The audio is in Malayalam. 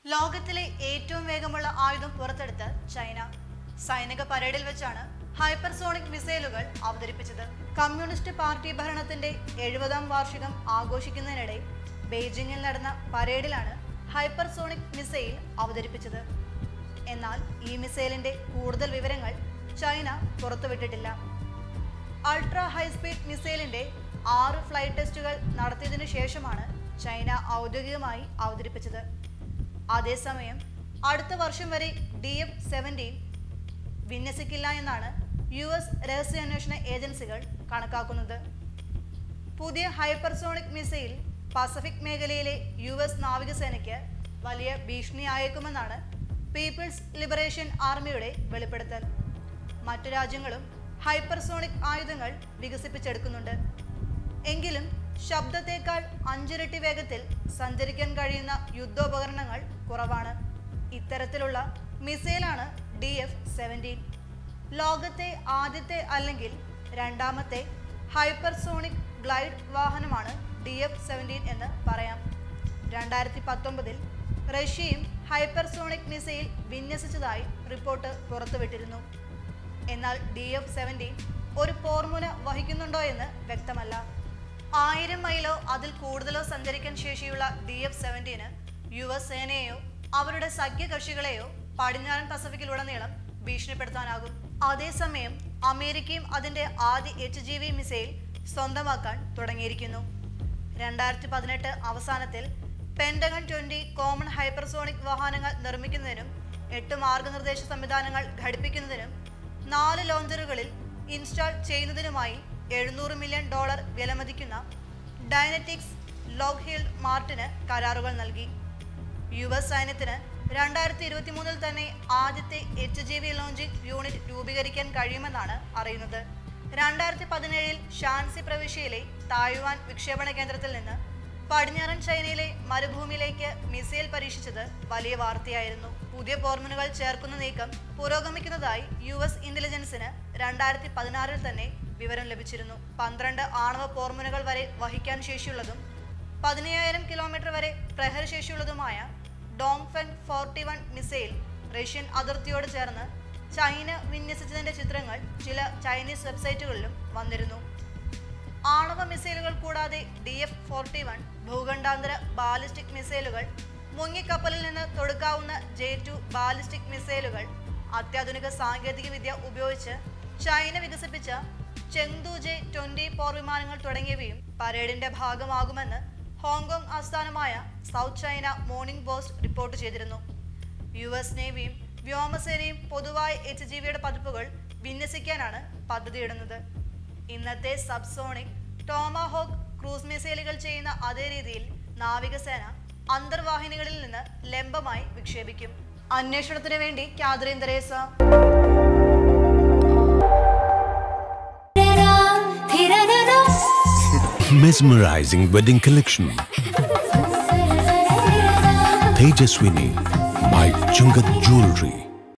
ലോകത്തിലെ ഏറ്റവും വേഗമുള്ള ആയുധം പുറത്തെടുത്ത് ചൈന സൈനിക പരേഡിൽ വെച്ചാണ് ഹൈപ്പർസോണിക് മിസൈലുകൾ അവതരിപ്പിച്ചത് കമ്മ്യൂണിസ്റ്റ് പാർട്ടി ഭരണത്തിന്റെ എഴുപതാം വാർഷികം ആഘോഷിക്കുന്നതിനിടെ ബെയ്ജിങ്ങിൽ നടന്ന പരേഡിലാണ് ഹൈപ്പർസോണിക് മിസൈൽ അവതരിപ്പിച്ചത് എന്നാൽ ഈ മിസൈലിന്റെ കൂടുതൽ വിവരങ്ങൾ ചൈന പുറത്തുവിട്ടിട്ടില്ല അൾട്രാ ഹൈസ്പീഡ് മിസൈലിന്റെ ആറ് ഫ്ലൈറ്റ് ടെസ്റ്റുകൾ നടത്തിയതിനു ശേഷമാണ് ചൈന ഔദ്യോഗികമായി അവതരിപ്പിച്ചത് അതേസമയം അടുത്ത വർഷം വരെ ഡി എഫ് സെവൻറ്റീൻ വിന്യസിക്കില്ല എന്നാണ് യു എസ് രഹസ്യാന്വേഷണ ഏജൻസികൾ കണക്കാക്കുന്നത് പുതിയ ഹൈപ്പർസോണിക് മിസൈൽ പസഫിക് മേഖലയിലെ യു എസ് നാവികസേനയ്ക്ക് വലിയ ഭീഷണിയായേക്കുമെന്നാണ് പീപ്പിൾസ് ലിബറേഷൻ ആർമിയുടെ വെളിപ്പെടുത്തൽ മറ്റു രാജ്യങ്ങളും ഹൈപ്പർസോണിക് ആയുധങ്ങൾ വികസിപ്പിച്ചെടുക്കുന്നുണ്ട് എങ്കിലും ശബ്ദത്തേക്കാൾ അഞ്ചിരട്ടി വേഗത്തിൽ സഞ്ചരിക്കാൻ കഴിയുന്ന യുദ്ധോപകരണങ്ങൾ കുറവാണ് ഇത്തരത്തിലുള്ള മിസൈലാണ് ഡി എഫ് സെവൻറ്റീൻ ലോകത്തെ ആദ്യത്തെ അല്ലെങ്കിൽ രണ്ടാമത്തെ ഹൈപ്പർസോണിക് ഗ്ലൈഡ് വാഹനമാണ് ഡി എഫ് സെവൻറ്റീൻ എന്ന് പറയാം രണ്ടായിരത്തി പത്തൊമ്പതിൽ റഷ്യയും ഹൈപ്പർസോണിക് മിസൈൽ വിന്യസിച്ചതായി റിപ്പോർട്ട് പുറത്തുവിട്ടിരുന്നു എന്നാൽ ഡി എഫ് സെവൻറ്റീൻ ഒരു പോർമുന വഹിക്കുന്നുണ്ടോ എന്ന് വ്യക്തമല്ല ആയിരം മൈലോ അതിൽ കൂടുതലോ സഞ്ചരിക്കാൻ ശേഷിയുള്ള ഡി എഫ് സെവൻറ്റീന് യു എസ് സേനയെയോ അവരുടെ സഖ്യകക്ഷികളെയോ പടിഞ്ഞാറൻ പസഫിക്കിലുടനീളം ഭീഷണിപ്പെടുത്താനാകും അതേസമയം അമേരിക്കയും അതിന്റെ ആദ്യ എച്ച് ജി വി മിസൈൽ സ്വന്തമാക്കാൻ തുടങ്ങിയിരിക്കുന്നു രണ്ടായിരത്തി പതിനെട്ട് അവസാനത്തിൽ പെൻഡഗൺ ട്വന്റി കോമൺ ഹൈപ്പർസോണിക് വാഹനങ്ങൾ നിർമ്മിക്കുന്നതിനും എട്ട് മാർഗനിർദ്ദേശ സംവിധാനങ്ങൾ ഘടിപ്പിക്കുന്നതിനും നാല് ലോഞ്ചറുകളിൽ ഇൻസ്റ്റാൾ ചെയ്യുന്നതിനുമായി എഴുന്നൂറ് മില്യൺ ഡോളർ വിലമതിക്കുന്ന ഡൈനറ്റിക്സ് ലോക്ഹീൽഡ് മാർട്ടിന് കരാറുകൾ നൽകി യു എസ് സൈന്യത്തിന് രണ്ടായിരത്തി ഇരുപത്തി മൂന്നിൽ തന്നെ ആദ്യത്തെ H G V launching unit രൂപീകരിക്കാൻ കഴിയുമെന്നാണ് അറിയുന്നത് രണ്ടായിരത്തി പതിനേഴിൽ ഷാൻസി പ്രവിശ്യയിലെ തായ്വാൻ വിക്ഷേപണ കേന്ദ്രത്തിൽ നിന്ന് പടിഞ്ഞാറൻ ചൈനയിലെ മരുഭൂമിയിലേക്ക് മിസൈൽ പരീക്ഷിച്ചത് വലിയ വാർത്തയായിരുന്നു പുതിയ പോർമുനുകൾ ചേർക്കുന്ന നീക്കം പുരോഗമിക്കുന്നതായി യു എസ് ഇന്റലിജൻസിന് രണ്ടായിരത്തി പതിനാറിൽ തന്നെ വിവരം ലഭിച്ചിരുന്നു പന്ത്രണ്ട് ആണവ പോർമുനുകൾ വരെ വഹിക്കാൻ ശേഷിയുള്ളതും പതിനയ്യായിരം കിലോമീറ്റർ വരെ പ്രഹരശേഷിയുള്ളതുമായ Dongfeng forty one missile Russian അതിർത്തിയോട് ചേർന്ന് ചൈന വിന്യസിച്ചതിന്റെ ചിത്രങ്ങൾ ചില ചൈനീസ് വെബ്സൈറ്റുകളിലും വന്നിരുന്നു ആണവ മിസൈലുകൾ കൂടാതെ ഡി എഫ് ഫോർട്ടി വൺ ഭൂഖണ്ഡാന്തര ബാലിസ്റ്റിക് മിസൈലുകൾ മുങ്ങിക്കപ്പലിൽ നിന്ന് തൊടുക്കാവുന്ന ജെ ടു ബാലിസ്റ്റിക് മിസൈലുകൾ അത്യാധുനിക സാങ്കേതിക വിദ്യ ഉപയോഗിച്ച് ചൈന വികസിപ്പിച്ച ചെങ്തു ജെ ട്വന്റി പോർ വിമാനങ്ങൾ തുടങ്ങിയവയും പരേഡിന്റെ ഭാഗമാകുമെന്ന് ഹോങ്കോങ് ആസ്ഥാനമായ South China Morning Post report ചെയ്തിരുന്നു യു എസ് നേവിയും വ്യോമസേനയും പൊതുവായ എച്ച് ജി വിയുടെ പതിപ്പുകൾ വിന്യസിക്കാനാണ് പദ്ധതിയിടുന്നത് ഇന്നത്തെ സബ്സോണിക് ടോമാഹോക്ക് ക്രൂസ് മിസൈലുകൾ ചെയ്യുന്ന അതേ രീതിയിൽ നാവികസേന അന്തർവാഹിനികളിൽ നിന്ന് ലംബമായി വിക്ഷേപിക്കും അന്വേഷണത്തിന് വേണ്ടി Catherine Tresa Mesmerizing wedding collection. Tejaswini by Chungat Jewelry.